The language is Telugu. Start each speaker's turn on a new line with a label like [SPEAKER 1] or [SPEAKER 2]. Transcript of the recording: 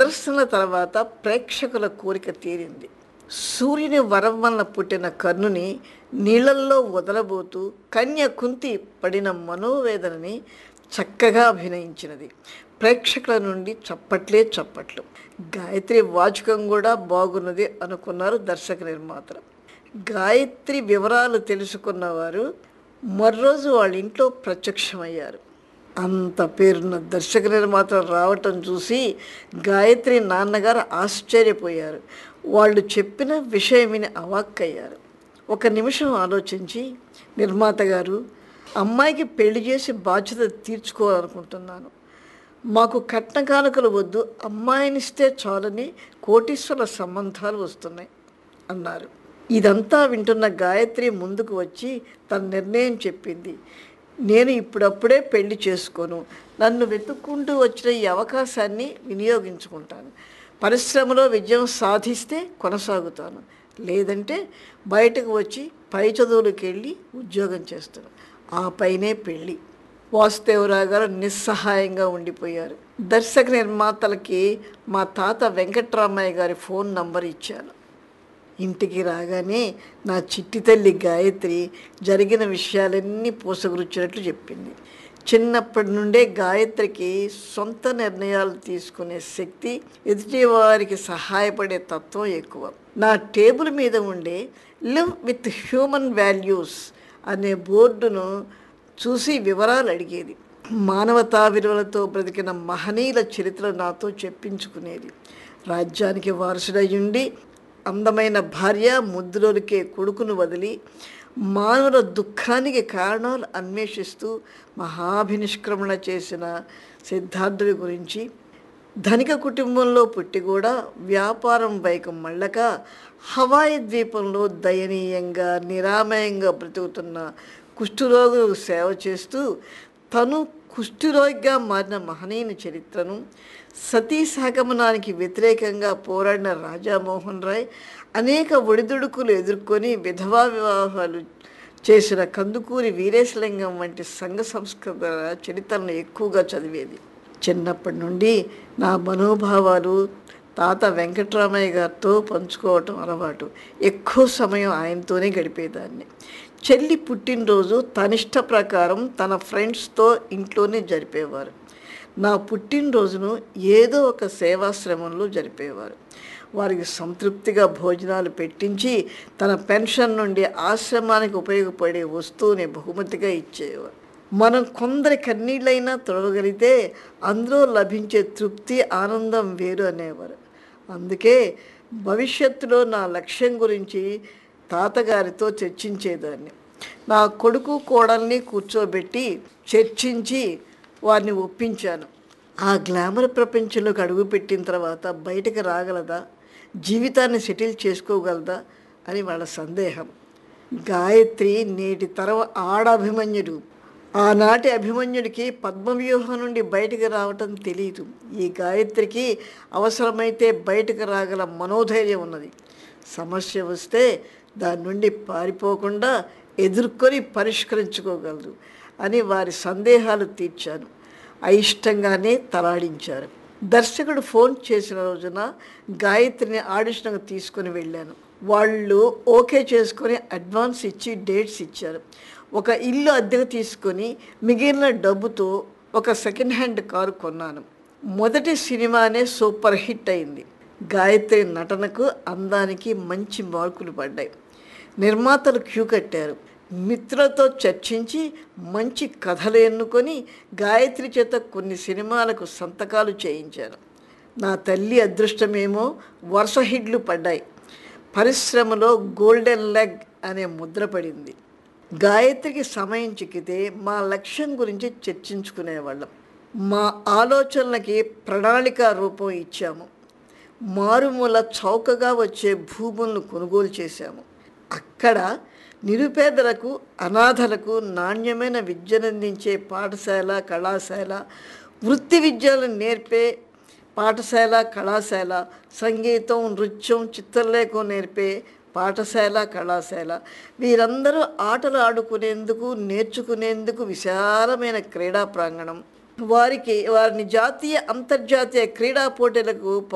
[SPEAKER 1] ప్రదర్శనల తర్వాత ప్రేక్షకుల కోరిక తీరింది సూర్యుని వరం వలన పుట్టిన కర్ణుని నీళ్ళల్లో వదలబోతూ కన్య కుంతి పడిన మనోవేదనని చక్కగా అభినయించినది ప్రేక్షకుల నుండి చప్పట్లే చప్పట్లు గాయత్రి వాచకం కూడా బాగున్నది అనుకున్నారు దర్శక నిర్మాతలు గాయత్రి వివరాలు తెలుసుకున్నవారు మర్రోజు వాళ్ళ ఇంట్లో ప్రత్యక్షమయ్యారు అంత పేరున్న దర్శక నిర్మాతలు రావటం చూసి గాయత్రి నాన్నగారు ఆశ్చర్యపోయారు వాళ్ళు చెప్పిన విషయం విని అవాక్కయ్యారు ఒక నిమిషం ఆలోచించి నిర్మాత గారు అమ్మాయికి పెళ్లి చేసి బాధ్యత తీర్చుకోవాలనుకుంటున్నాను మాకు కట్న కానుకలు వద్దు అమ్మాయినిస్తే చాలని కోటీశ్వర సంబంధాలు వస్తున్నాయి అన్నారు ఇదంతా వింటున్న గాయత్రి ముందుకు వచ్చి తన నిర్ణయం చెప్పింది నేను ఇప్పుడప్పుడే పెళ్లి చేసుకోను నన్ను వెతుక్కుంటూ వచ్చిన ఈ అవకాశాన్ని వినియోగించుకుంటాను పరిశ్రమలో విజయం సాధిస్తే కొనసాగుతాను లేదంటే బయటకు వచ్చి పై చదువులకు వెళ్ళి ఉద్యోగం చేస్తాను ఆ పైనే పెళ్ళి వాసుదేవరావు గారు నిస్సహాయంగా ఉండిపోయారు దర్శక నిర్మాతలకి మా తాత వెంకట్రామయ్య గారి ఫోన్ నంబర్ ఇచ్చాను ఇంటికి రాగానే నా చిట్టి తల్లి గాయత్రి జరిగిన విషయాలన్నీ పూసగురుచ్చినట్లు చెప్పింది చిన్నప్పటి నుండే గాయత్రికి సొంత నిర్ణయాలు తీసుకునే శక్తి ఎదుటి వారికి సహాయపడే తత్వం ఎక్కువ నా టేబుల్ మీద ఉండే లివ్ విత్ హ్యూమన్ వాల్యూస్ అనే బోర్డును చూసి వివరాలు అడిగేది మానవతా విలువలతో బ్రతికిన మహనీయుల చరిత్ర నాతో చెప్పించుకునేది రాజ్యానికి వారసుడయ్యుండి అందమైన భార్య ముద్దులోనికే కొడుకును వదిలి మానవుల దుఃఖానికి కారణాలు అన్వేషిస్తూ మహాభినిష్క్రమణ చేసిన సిద్ధార్థుడి గురించి ధనిక కుటుంబంలో పుట్టి కూడా వ్యాపారం వైపు మళ్ళక హవాయి ద్వీపంలో దయనీయంగా నిరామయంగా బ్రతుకుతున్న కుష్ఠరోగులకు సేవ చేస్తూ తను కుష్ఠరోగిగా మారిన మహనీయుని చరిత్రను సతీ సహగమనానికి వ్యతిరేకంగా పోరాడిన రాజామోహన్ రాయ్ అనేక ఒడిదుడుకులు ఎదుర్కొని విధవా వివాహాలు చేసిన కందుకూరి వీరేశలింగం వంటి సంఘ సంస్కృత చరిత్రను ఎక్కువగా చదివేది చిన్నప్పటి నుండి నా మనోభావాలు తాత వెంకటరామయ్య గారితో పంచుకోవటం అలవాటు ఎక్కువ సమయం ఆయనతోనే గడిపేదాన్ని చెల్లి పుట్టినరోజు తనిష్ట ప్రకారం తన ఫ్రెండ్స్తో ఇంట్లోనే జరిపేవారు నా పుట్టినరోజును ఏదో ఒక సేవాశ్రమంలో జరిపేవారు వారికి సంతృప్తిగా భోజనాలు పెట్టించి తన పెన్షన్ నుండి ఆశ్రమానికి ఉపయోగపడే వస్తువుని బహుమతిగా ఇచ్చేవారు మనం కొందరి కన్నీళ్ళైనా తొడవగలిగితే అందులో లభించే తృప్తి ఆనందం వేరు అనేవారు అందుకే భవిష్యత్తులో నా లక్ష్యం గురించి తాతగారితో చర్చించేదాన్ని నా కొడుకు కోడల్ని కూర్చోబెట్టి చర్చించి వారిని ఒప్పించాను ఆ గ్లామర్ ప్రపంచంలోకి అడుగుపెట్టిన తర్వాత బయటకు రాగలదా జీవితాన్ని సెటిల్ చేసుకోగలదా అని వాళ్ళ సందేహం గాయత్రి నేటి తరం ఆడ అభిమన్యుడు ఆనాటి అభిమన్యుడికి పద్మవ్యూహం నుండి బయటకు రావటం తెలియదు ఈ గాయత్రికి అవసరమైతే బయటకు రాగల మనోధైర్యం ఉన్నది సమస్య వస్తే దాని నుండి పారిపోకుండా ఎదుర్కొని పరిష్కరించుకోగలదు అని వారి సందేహాలు తీర్చాను అయిష్టంగానే తలాడించారు దర్శకుడు ఫోన్ చేసిన రోజున గాయత్రిని ఆడిషన్కి తీసుకొని వెళ్ళాను వాళ్ళు ఓకే చేసుకొని అడ్వాన్స్ ఇచ్చి డేట్స్ ఇచ్చారు ఒక ఇల్లు అద్దెకు తీసుకొని మిగిలిన డబ్బుతో ఒక సెకండ్ హ్యాండ్ కారు కొన్నాను మొదటి సినిమానే సూపర్ హిట్ అయింది గాయత్రి నటనకు అందానికి మంచి మార్కులు పడ్డాయి నిర్మాతలు క్యూ కట్టారు మిత్రులతో చర్చించి మంచి కథలు ఎన్నుకొని గాయత్రి చేత కొన్ని సినిమాలకు సంతకాలు చేయించాను నా తల్లి అదృష్టమేమో వరుస హిట్లు పడ్డాయి పరిశ్రమలో గోల్డెన్ లెగ్ అనే ముద్ర పడింది గాయత్రికి సమయం చిక్కితే మా లక్ష్యం గురించి చర్చించుకునేవాళ్ళం మా ఆలోచనలకి ప్రణాళిక రూపం ఇచ్చాము మారుమూల చౌకగా వచ్చే భూములను కొనుగోలు చేశాము అక్కడ నిరుపేదలకు అనాథలకు నాణ్యమైన విద్యనందించే పాఠశాల కళాశాల వృత్తి విద్యలను నేర్పే పాఠశాల కళాశాల సంగీతం నృత్యం చిత్రలేఖం నేర్పే పాఠశాల కళాశాల వీరందరూ ఆటలు ఆడుకునేందుకు నేర్చుకునేందుకు విశాలమైన క్రీడా ప్రాంగణం వారికి వారిని జాతీయ అంతర్జాతీయ క్రీడా పోటీలకు